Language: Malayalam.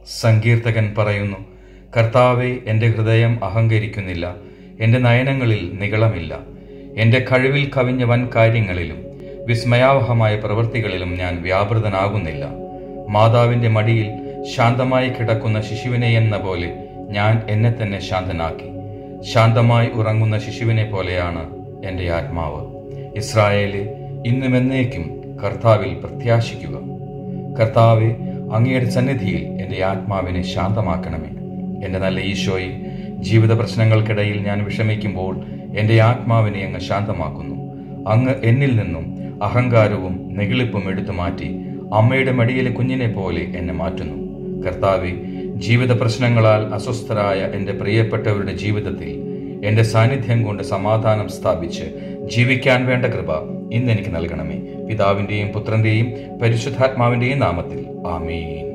സങ്കീർത്തകൻ പറയുന്നു കർത്താവെ എൻ്റെ ഹൃദയം അഹങ്കരിക്കുന്നില്ല എൻ്റെ നയനങ്ങളിൽ നികളമില്ല എൻ്റെ കഴിവിൽ കവിഞ്ഞ വൻ കാര്യങ്ങളിലും വിസ്മയാവഹമായ പ്രവൃത്തികളിലും ഞാൻ വ്യാപൃതനാകുന്നില്ല മാതാവിൻ്റെ മടിയിൽ ശാന്തമായി കിടക്കുന്ന ശിശുവിനെ എന്ന പോലെ ഞാൻ എന്നെ തന്നെ ശാന്തനാക്കി ശാന്തമായി ഉറങ്ങുന്ന ശിശുവിനെ പോലെയാണ് എൻ്റെ ആത്മാവ് ഇസ്രായേലെ ഇന്നും എന്നേക്കും കർത്താവിൽ പ്രത്യാശിക്കുക കർത്താവെ അങ്ങയുടെ സന്നിധിയിൽ എൻ്റെ ആത്മാവിനെ ശാന്തമാക്കണമേ എൻ്റെ നല്ല ഈശോയെ ജീവിത പ്രശ്നങ്ങൾക്കിടയിൽ ഞാൻ വിഷമിക്കുമ്പോൾ എൻ്റെ ആത്മാവിനെ അങ്ങ് ശാന്തമാക്കുന്നു അങ്ങ് എന്നിൽ നിന്നും അഹങ്കാരവും നെകിളിപ്പും എടുത്തു മാറ്റി അമ്മയുടെ മടിയിലെ കുഞ്ഞിനെ പോലെ എന്നെ മാറ്റുന്നു കർത്താവെ ജീവിത പ്രശ്നങ്ങളാൽ അസ്വസ്ഥരായ എൻ്റെ പ്രിയപ്പെട്ടവരുടെ ജീവിതത്തിൽ എൻ്റെ സാന്നിധ്യം കൊണ്ട് സമാധാനം സ്ഥാപിച്ച് ജീവിക്കാൻ വേണ്ട കൃപ ഇന്ന് എനിക്ക് നൽകണമേ പിതാവിൻ്റെയും പുത്രൻ്റെയും പരിശുദ്ധാത്മാവിൻ്റെയും നാമത്തിൽ ആമീൻ